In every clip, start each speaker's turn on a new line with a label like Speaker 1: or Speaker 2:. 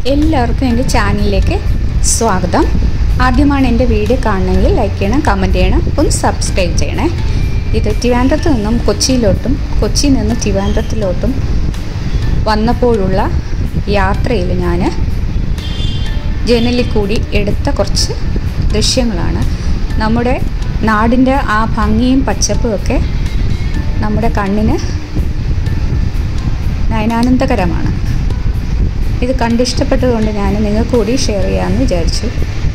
Speaker 1: എല്ലാവർക്കും എൻ്റെ ചാനലിലേക്ക് സ്വാഗതം ആദ്യമാണ് എൻ്റെ വീഡിയോ കാണണമെങ്കിൽ ലൈക്ക് ചെയ്യണം കമൻറ്റ് ചെയ്യണം ഒന്ന് സബ്സ്ക്രൈബ് ചെയ്യണേ ഇത് ട്രിവാൻഡ്രത്ത് നിന്നും കൊച്ചിയിലോട്ടും കൊച്ചിയിൽ നിന്ന് ട്രിവാൻഡ്രത്തിലോട്ടും വന്നപ്പോഴുള്ള യാത്രയിൽ ഞാൻ ജനലിൽ കൂടി എടുത്ത കുറച്ച് ദൃശ്യങ്ങളാണ് നമ്മുടെ നാടിൻ്റെ ആ ഭംഗിയും പച്ചപ്പും ഒക്കെ നമ്മുടെ കണ്ണിന് നയനാനന്ദകരമാണ് ഇത് കണ്ടിഷ്ടപ്പെട്ടതുകൊണ്ട് ഞാൻ നിങ്ങൾക്ക് കൂടി ഷെയർ ചെയ്യാമെന്ന് വിചാരിച്ചു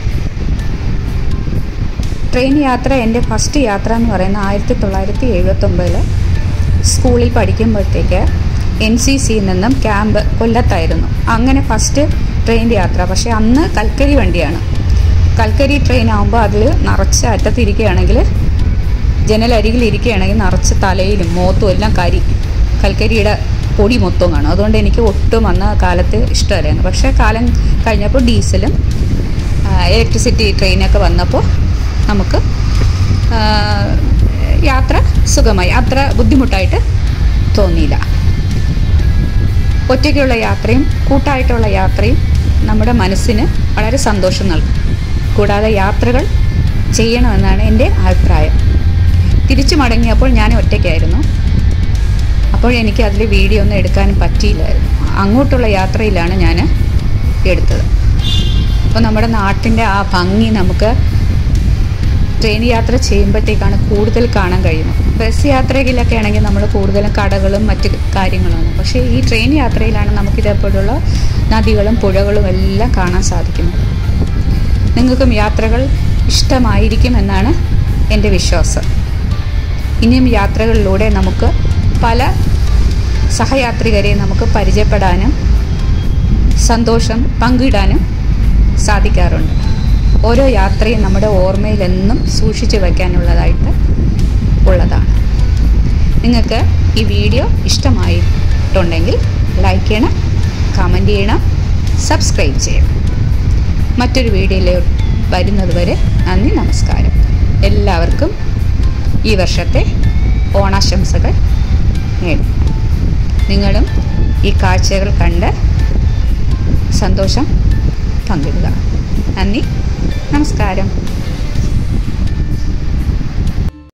Speaker 1: ട്രെയിൻ യാത്ര എൻ്റെ ഫസ്റ്റ് യാത്ര എന്ന് പറയുന്നത് ആയിരത്തി തൊള്ളായിരത്തി എഴുപത്തൊമ്പതിൽ സ്കൂളിൽ പഠിക്കുമ്പോഴത്തേക്ക് എൻ സി സിയിൽ നിന്നും ക്യാമ്പ് കൊല്ലത്തായിരുന്നു അങ്ങനെ ഫസ്റ്റ് ട്രെയിൻ യാത്ര പക്ഷേ അന്ന് കൽക്കരി വണ്ടിയാണ് കൽക്കരി ട്രെയിൻ ആകുമ്പോൾ അതിൽ നിറച്ച് അറ്റത്തിരിക്കുകയാണെങ്കിൽ ജനലരികിൽ ഇരിക്കുകയാണെങ്കിൽ നിറച്ച് തലയിലും മുഖത്തും എല്ലാം കരി കൽക്കരിയുടെ പൊടി മൊത്തം കാണും അതുകൊണ്ട് എനിക്ക് ഒട്ടും അന്ന് കാലത്ത് ഇഷ്ടമല്ലായിരുന്നു പക്ഷേ കാലം കഴിഞ്ഞപ്പോൾ ഡീസലും ഇലക്ട്രിസിറ്റി ട്രെയിനൊക്കെ വന്നപ്പോൾ നമുക്ക് ആ, യാത്ര സുഖമായി അത്ര ബുദ്ധിമുട്ടായിട്ട് തോന്നിയില്ല ഒറ്റയ്ക്കുള്ള യാത്രയും കൂട്ടായിട്ടുള്ള യാത്രയും നമ്മുടെ മനസ്സിന് വളരെ സന്തോഷം നൽകും കൂടാതെ യാത്രകൾ ചെയ്യണമെന്നാണ് എൻ്റെ അഭിപ്രായം തിരിച്ചു മടങ്ങിയപ്പോൾ ഞാൻ ഒറ്റയ്ക്കായിരുന്നു അപ്പോൾ എനിക്ക് അതിൽ വീഡിയോ ഒന്നും എടുക്കാനും പറ്റിയില്ലായിരുന്നു അങ്ങോട്ടുള്ള യാത്രയിലാണ് ഞാൻ എടുത്തത് അപ്പോൾ നമ്മുടെ നാട്ടിൻ്റെ ആ ഭംഗി നമുക്ക് ട്രെയിൻ യാത്ര ചെയ്യുമ്പോഴത്തേക്കാണ് കൂടുതൽ കാണാൻ കഴിയുന്നത് ബസ് യാത്രയിലൊക്കെ ആണെങ്കിൽ നമ്മൾ കൂടുതലും കടകളും മറ്റ് കാര്യങ്ങളുമാണ് പക്ഷേ ഈ ട്രെയിൻ യാത്രയിലാണ് നമുക്ക് ഇതേപോലുള്ള നദികളും പുഴകളും എല്ലാം കാണാൻ സാധിക്കുന്നത് നിങ്ങൾക്കും യാത്രകൾ ഇഷ്ടമായിരിക്കും എന്നാണ് എൻ്റെ വിശ്വാസം ഇനിയും യാത്രകളിലൂടെ നമുക്ക് പല സഹയാത്രികരെ നമുക്ക് പരിചയപ്പെടാനും സന്തോഷം പങ്കിടാനും സാധിക്കാറുണ്ട് ഓരോ യാത്രയും നമ്മുടെ ഓർമ്മയിൽ എന്നും സൂക്ഷിച്ചു വയ്ക്കാനുള്ളതായിട്ട് ഉള്ളതാണ് നിങ്ങൾക്ക് ഈ വീഡിയോ ഇഷ്ടമായിട്ടുണ്ടെങ്കിൽ ലൈക്ക് ചെയ്യണം കമൻറ്റ് ചെയ്യണം സബ്സ്ക്രൈബ് ചെയ്യണം മറ്റൊരു വീഡിയോയിൽ വരുന്നത് വരെ നന്ദി നമസ്കാരം എല്ലാവർക്കും ഈ വർഷത്തെ ഓണാശംസകൾ നേടും നിങ്ങളും ഈ കാഴ്ചകൾ കണ്ട് സന്തോഷം പങ്കിടുക നന്ദി നമസ്കാരം